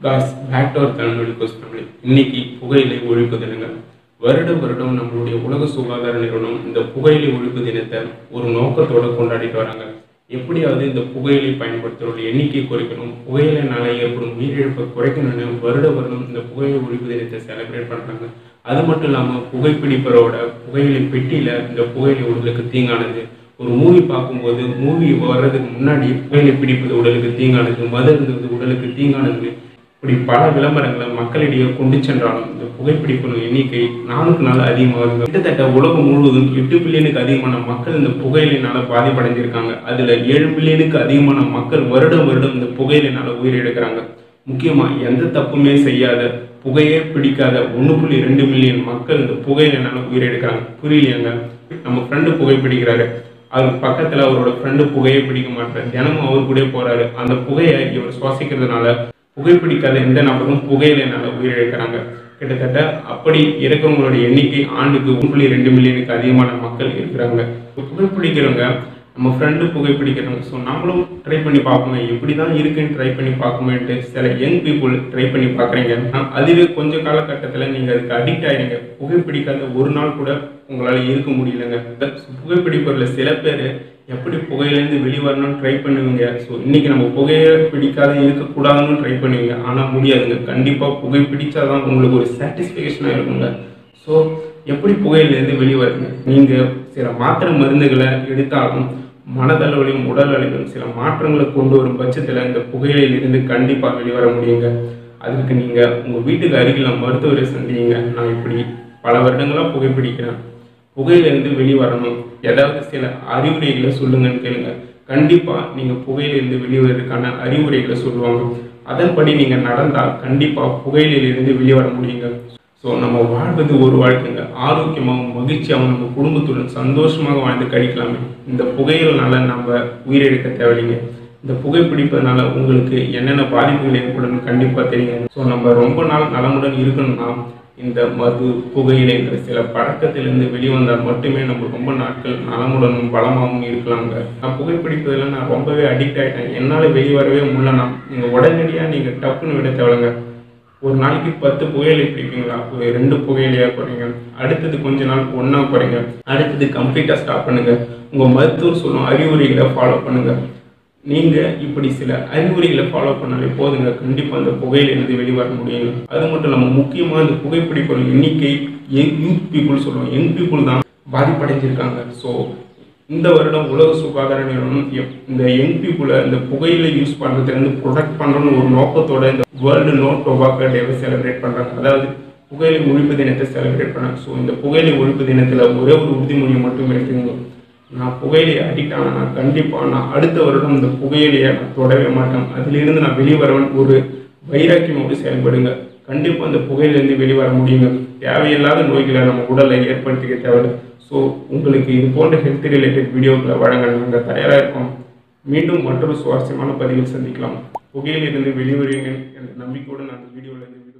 guys back to our Tamil ghost இன்னைக்கு புகையிலை ஒழிப்பு தினங்கள் வருட வருடம் நம்மளுடைய உலக சுகாதார நிறுவனம் இந்த புகையிலை ஒழிப்பு தினத்தை ஒரு நோக்கத்தோட கொண்டாடிட்டு வராங்க எப்படியாவது இந்த புகையிலை பயன்படுத்துறவர்கள் எண்ணிக்கையை குறைக்கணும் புகையிலைனால ஏற்படும் உயிரிழப்பை குறைக்கணும்னு வருட வருடம் இந்த புகையிலை ஒழிப்பு தினத்தை செலிப்ரேட் பண்றாங்க அது மட்டும் இல்லாம புகைப்பிடிப்பவரோட புகையிலை பெட்டியில இந்த புகையிலை உடலுக்கு தீங்கானது ஒரு மூவி பார்க்கும்போது மூவி வர்றதுக்கு முன்னாடி புகையிலை பிடிப்பது உடலுக்கு தீங்கானது மது இருந்தது உடலுக்கு தீங்கானது இப்படி பல விளம்பரங்களை மக்களிடையே கொண்டு சென்றாலும் இந்த புகைப்பிடிப்பின் எண்ணிக்கை நாளுக்கு நாள் அதிகமாகுது கிட்டத்தட்ட உலகம் முழுவதும் எட்டு பில்லியனுக்கு அதிகமான மக்கள் இந்த புகையிலைனால பாதிப்படைஞ்சிருக்காங்க அதுல ஏழு பில்லியனுக்கு அதிகமான மக்கள் வருடம் வருடம் இந்த புகையிலைனால உயிரிழக்கிறாங்க முக்கியமா எந்த தப்புமே செய்யாத புகையே பிடிக்காத ஒன்று புள்ளி ரெண்டு மில்லியன் மக்கள் இந்த புகையிலைனால உயிரிழக்கிறாங்க புரியலையாங்க நம்ம ஃப்ரெண்டு புகைப்பிடிக்கிறாரு அவர் பக்கத்துல அவரோட ஃப்ரெண்டு புகையை பிடிக்க மாட்டார் தினமும் அவர் கூட போறாரு அந்த புகையை இவர் சுவாசிக்கிறதுனால புகைப்பிடிக்காத எந்த நபரும் புகையிலைனால உயிரிழக்கிறாங்க கிட்டத்தட்ட அப்படி இறக்கிறவங்களோட எண்ணிக்கை ஆண்டுக்கு ஒன்று புள்ளி ரெண்டு மில்லியனுக்கு அதிகமான மக்கள் இருக்கிறாங்க இப்ப புகைப்பிடிக்கிறவங்க நம்ம ஃப்ரெண்டு புகைப்பிடிக்கிறவங்க ஸோ நம்மளும் ட்ரை பண்ணி பார்ப்போங்க எப்படி தான் இருக்குன்னு ட்ரை பண்ணி பார்க்கணுன்ட்டு சில யங் பீப்புள் ட்ரை பண்ணி பார்க்குறீங்க அதுவே கொஞ்ச காலகட்டத்தில் நீங்கள் அதுக்கு அடிக்ட் ஆகிறீங்க புகைப்பிடிக்காத ஒரு நாள் கூட உங்களால் இருக்க முடியலங்க புகைப்பிடிப்பவரில் சில பேர் எப்படி புகையிலேருந்து வெளிவரணும்னு ட்ரை பண்ணுவீங்க ஸோ இன்னைக்கு நம்ம புகையை பிடிக்காத இருக்கக்கூடாதுன்னு ட்ரை பண்ணுவீங்க ஆனால் முடியாதுங்க கண்டிப்பாக புகை பிடிச்சாதான் உங்களுக்கு ஒரு சாட்டிஸ்ஃபேக்ஷனாக இருக்குங்க ஸோ எப்படி புகையிலேருந்து வெளிவருங்க நீங்கள் சில மாத்திரை மருந்துகளை எடுத்தாலும் மனதளவிலும் உடல் அளவிலும் சில மாற்றங்களை கொண்டு வரும் பட்சத்தில் இந்த புகையிலிருந்து கண்டிப்பாக வெளிவர முடியுங்க அதுக்கு நீங்கள் உங்கள் வீட்டுக்கு அருகில் மருத்துவரை சந்திங்க நான் இப்படி பல வருடங்களாக புகைப்பிடிக்கிறேன் புகையிலிருந்து வெளிவரணும் ஏதாவது சில அறிவுரைகளை சொல்லுங்கன்னு கேளுங்க கண்டிப்பா நீங்க புகையிலிருந்து வெளிவரதுக்கான அறிவுரைகளை சொல்லுவாங்க அதன்படி நீங்க நடந்தால் கண்டிப்பா புகையிலிருந்து வெளிவர முடியுங்க ஸோ நம்ம வாழ்வது ஒரு வாழ்க்கைங்க ஆரோக்கியமாகவும் மகிழ்ச்சியாகவும் நம்ம குடும்பத்துடன் சந்தோஷமாக வாழ்ந்து கழிக்கலாமே இந்த புகையிலனால நம்ம உயிரிழக்க தேவையில்லைங்க இந்த புகைப்பிடிப்பதனால உங்களுக்கு என்னென்ன பாதிப்புகள் ஏற்படும் கண்டிப்பாக தெரியும் ஸோ நம்ம ரொம்ப நாள் நலமுடன் இருக்கணும்னா இந்த மது புகையிலைங்கிற சில பழக்கத்திலிருந்து வெளிவந்தால் மட்டுமே நம்ம ரொம்ப நாட்கள் நலமுடனும் பலமாகவும் இருக்கலாங்க நான் புகைப்பிடிப்பதில் நான் ரொம்பவே அடிக்ட் ஆகிட்டேன் என்னால் வெளிவரவே முடியலண்ணா நீங்கள் உடனடியாக நீங்கள் டப்புன்னு விட தேவைங்க ஒரு நாளைக்கு பத்து புகையிலை பிடிப்பீங்களா ஒரு ரெண்டு புகையிலையா குறைங்க அடுத்தது கொஞ்ச நாள் ஒன்றா குறைங்க அடுத்தது கம்ப்ளீட்டாக ஸ்டாப் பண்ணுங்க உங்கள் மருத்துவர் சொல்லும் அறிவுரைகளை ஃபாலோ பண்ணுங்க நீங்க இப்படி சில அறிவுரைகளை ஃபாலோ பண்ணாலே போதுங்க கண்டிப்பா அந்த புகையிலிருந்து வெளிவர முடியும் அது மட்டும் இல்லாம முக்கியமா இந்த புகைப்பிடிப்பவர்கள் எண்ணிக்கை யங் யூத் பீப்புள் சொல்லுவோம் யங் பீப்புள் தான் பாதிப்படைஞ்சிருக்காங்க ஸோ இந்த வருடம் உலக சுகாதார நிறுவனம் எப்- இந்த யங் பீப்புளை இந்த புகையிலை யூஸ் பண்ணுறதுலேருந்து ப்ரொடெக்ட் பண்ணணும்னு ஒரு நோக்கத்தோட இந்த வேர்ல்டு நோ டொபாக்கோ டேவை செலிப்ரேட் பண்ணுறாங்க அதாவது புகையிலை ஒழிப்பு தினத்தை செலிப்ரேட் பண்ணாங்க ஸோ இந்த புகையிலை ஒழிப்பு தினத்தில் ஒரே ஒரு உறுதிமொழி மட்டும் எடுத்துக்கணும் நான் புகையிலை அடிக்ட் ஆனா கண்டிப்பாக நான் அடுத்த வருடம் இந்த புகையிலையை நான் தொடவே மாட்டேன் அதிலிருந்து நான் வெளிவரவன் ஒரு வைராக்கியமோடு செயல்படுங்க கண்டிப்பாக அந்த புகையிலேருந்து வெளிவர முடியுங்க தேவையில்லாத நோய்களை நம்ம உடலில் ஏற்படுத்திக்க தேவையில்லை ஸோ உங்களுக்கு இது போன்ற ஹெல்த் ரிலேட்டட் வீடியோக்களை வழங்க நாங்கள் தயாராக இருக்கோம் மீண்டும் மற்றொரு சுவாரஸ்யமான பதிவில் சந்திக்கலாம் புகையிலிருந்து வெளிவருவீங்க என்ற நம்பிக்கையோடு நான் இந்த வீடியோவில் இருந்து